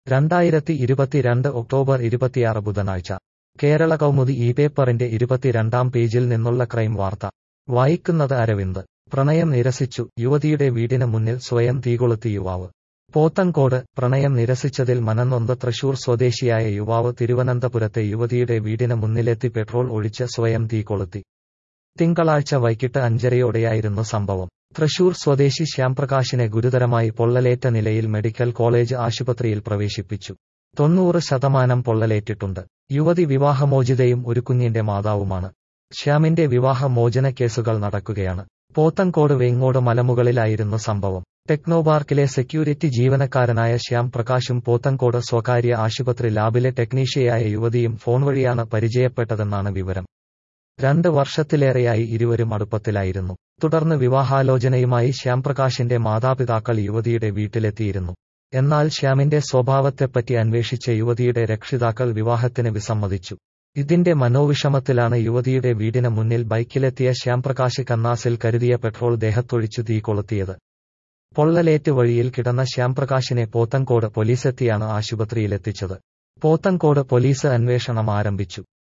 രണ്ടായിരത്തി ഇരുപത്തിരണ്ട് ഒക്ടോബർ ഇരുപത്തിയാറ് ബുധനാഴ്ച കേരള കൗമുദി ഈ പേപ്പറിന്റെ ഇരുപത്തിരണ്ടാം പേജിൽ നിന്നുള്ള ക്രൈം വാർത്ത വായിക്കുന്നത് അരവിന്ദ് പ്രണയം നിരസിച്ചു യുവതിയുടെ വീടിന് മുന്നിൽ സ്വയം തീകൊളുത്തി യുവാവ് പോത്തങ്കോട് പ്രണയം നിരസിച്ചതിൽ മനംനൊന്ത് തൃശൂർ സ്വദേശിയായ യുവാവ് തിരുവനന്തപുരത്തെ യുവതിയുടെ വീടിന് മുന്നിലെത്തി പെട്രോൾ ഒഴിച്ച് സ്വയം തീകൊളുത്തി തിങ്കളാഴ്ച വൈകിട്ട് അഞ്ചരയോടെയായിരുന്നു സംഭവം തൃശൂർ സ്വദേശി ശ്യാംപ്രകാശിനെ ഗുരുതരമായി പൊള്ളലേറ്റ നിലയിൽ മെഡിക്കൽ കോളേജ് ആശുപത്രിയിൽ പ്രവേശിപ്പിച്ചു തൊണ്ണൂറ് ശതമാനം പൊള്ളലേറ്റിട്ടുണ്ട് യുവതി വിവാഹമോചിതയും ഒരു കുഞ്ഞിന്റെ മാതാവുമാണ് ശ്യാമിന്റെ വിവാഹമോചന കേസുകൾ നടക്കുകയാണ് പോത്തങ്കോട് വേങ്ങോട് മലമുകളിലായിരുന്നു സംഭവം ടെക്നോപാർക്കിലെ സെക്യൂരിറ്റി ജീവനക്കാരനായ ശ്യാം പ്രകാശും പോത്തങ്കോട് സ്വകാര്യ ആശുപത്രി ലാബിലെ ടെക്നീഷ്യയായ യുവതിയും ഫോൺ വഴിയാണ് പരിചയപ്പെട്ടതെന്നാണ് വിവരം രണ്ട് വർഷത്തിലേറെയായി ഇരുവരും അടുപ്പത്തിലായിരുന്നു തുടർന്ന് വിവാഹാലോചനയുമായി ശ്യാംപ്രകാശിന്റെ മാതാപിതാക്കൾ യുവതിയുടെ വീട്ടിലെത്തിയിരുന്നു എന്നാൽ ശ്യാമിന്റെ സ്വഭാവത്തെപ്പറ്റി അന്വേഷിച്ച യുവതിയുടെ രക്ഷിതാക്കൾ വിവാഹത്തിന് വിസമ്മതിച്ചു ഇതിന്റെ മനോവിഷമത്തിലാണ് യുവതിയുടെ വീടിന് മുന്നിൽ ബൈക്കിലെത്തിയ ശ്യാംപ്രകാശ് കന്നാസിൽ കരുതിയ പെട്രോൾ ദേഹത്തൊഴിച്ചു തീ കൊളുത്തിയത് പൊള്ളലേറ്റ് വഴിയിൽ കിടന്ന ശ്യാംപ്രകാശിനെ പോത്തങ്കോട് പോലീസെത്തിയാണ് ആശുപത്രിയിലെത്തിച്ചത് പോത്തങ്കോട് പോലീസ് അന്വേഷണം ആരംഭിച്ചു